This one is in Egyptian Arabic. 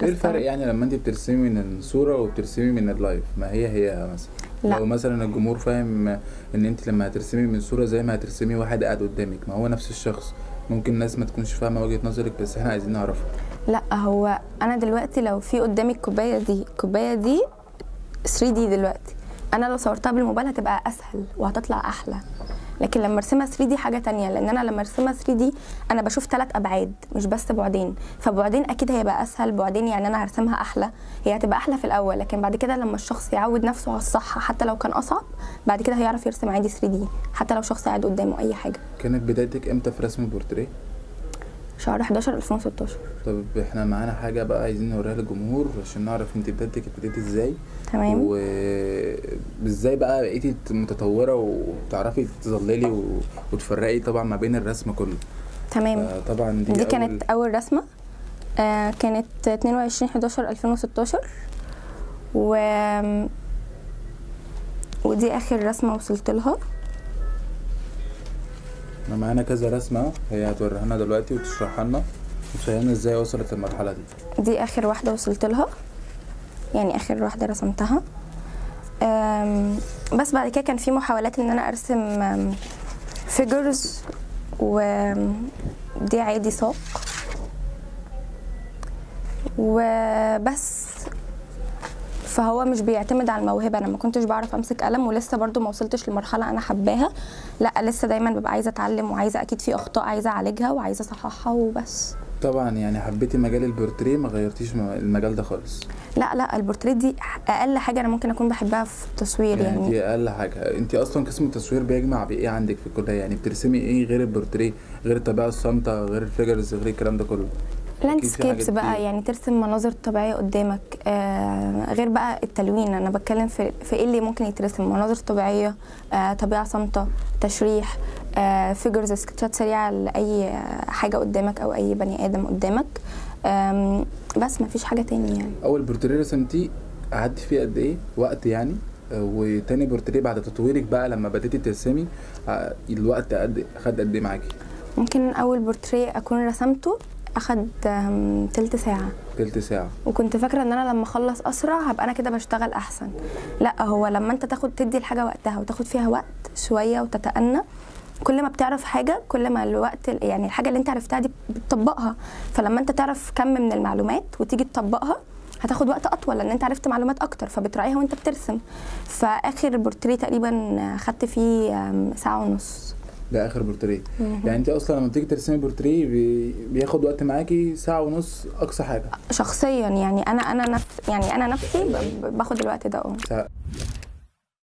ايه الفرق يعني لما انت بترسمي من الصوره وبترسمي من اللايف ما هي هي مثلا لا. لو مثلا الجمهور فاهم ان انت لما هترسمي من صوره زي ما هترسمي واحد قاعد قدامك ما هو نفس الشخص ممكن الناس ما تكونش فاهمه وجهه نظرك بس احنا عايزين نعرفها لا هو انا دلوقتي لو في قدامي الكوبايه دي الكوبايه دي 3 دي دلوقتي انا لو صورتها بالموبايل هتبقى اسهل وهتطلع احلى لكن لما ارسمها 3 دي حاجه تانية لان انا لما ارسمها 3 دي انا بشوف ثلاث ابعاد مش بس بعدين فبعدين اكيد هيبقى اسهل بعدين يعني انا هرسمها احلى هي هتبقى احلى في الاول لكن بعد كده لما الشخص يعود نفسه على الصح حتى لو كان اصعب بعد كده هيعرف يرسم عادي 3 دي حتى لو شخص قاعد قدامه اي حاجه كانت بدايتك امتى في رسم البورتريه شهر 11 2016 طب احنا معانا حاجه بقى عايزين نوريها للجمهور عشان نعرف انت بدايتك ابتديتي ازاي تمام وازاي بقى بقيتي متطوره وبتعرفي تظللي و- وتفرقي طبعا ما بين الرسم كله تمام طبعا دي, دي أول- كانت اول رسمه آه كانت 22 11 2016 و ودي اخر رسمه وصلت لها احنا معانا كذا رسمه هي هتوريها لنا دلوقتي وتشرحها لنا وتفهمنا ازاي وصلت للمرحله دي دي اخر واحده وصلت لها يعني اخر واحده رسمتها آم، بس بعد كده كان في محاولات ان انا ارسم فيجرز ودي عادي ساق وبس فهو مش بيعتمد على الموهبه انا ما كنتش بعرف امسك قلم ولسه برضو ما وصلتش لمرحله انا حباها لا لسه دايما ببقى عايزه اتعلم وعايزه اكيد في اخطاء عايزه اعالجها وعايزه اصححها وبس طبعا يعني حبيتي مجال البورتريه ما غيرتيش م- المجال ده خالص لا لا البورتريت دي اقل حاجه انا ممكن اكون بحبها في التصوير يعني يعني, دي اقل حاجه انت اصلا قسم التصوير بيجمع بايه عندك في الكليه يعني بترسمي ايه غير البورتريه غير الطبيعه الصامته غير الفيجرز غير الكلام ده كله أكيد في حاجات لاندسكيبس بقى كتير. يعني ترسم مناظر طبيعيه قدامك آه غير بقى التلوين انا بتكلم في في ايه اللي ممكن يترسم مناظر طبيعيه آه طبيعه صامته تشريح آه فيجرز سكتشات سريعه لاي آه، حاجه قدامك او اي بني ادم قدامك آم، بس ما فيش حاجه تاني يعني اول بورتريه رسمتيه قعدت فيه قد ايه وقت يعني آه، وتاني بورتريه بعد تطويرك بقى لما بديتي ترسمي آه، الوقت قد خد قد ايه معاكي ممكن اول بورتريه اكون رسمته اخد آم، تلت ساعه تلت ساعه وكنت فاكره ان انا لما اخلص اسرع هبقى انا كده بشتغل احسن لا هو لما انت تاخد تدي الحاجه وقتها وتاخد فيها وقت شويه وتتأنى كل ما بتعرف حاجه كل ما الوقت يعني الحاجه اللي انت عرفتها دي بتطبقها فلما انت تعرف كم من المعلومات وتيجي تطبقها هتاخد وقت اطول لان انت عرفت معلومات اكتر فبتراعيها وانت بترسم فاخر بورتريه تقريبا خدت فيه آم، ساعه ونص ده اخر بورتريه يعني انت اصلا لما بتيجي ترسمي بورتريه بي- بياخد وقت معاكي ساعه ونص اقصى حاجه شخصيا يعني انا انا نفس يعني انا نفسي ب- ب- باخد الوقت ده اه ساعة.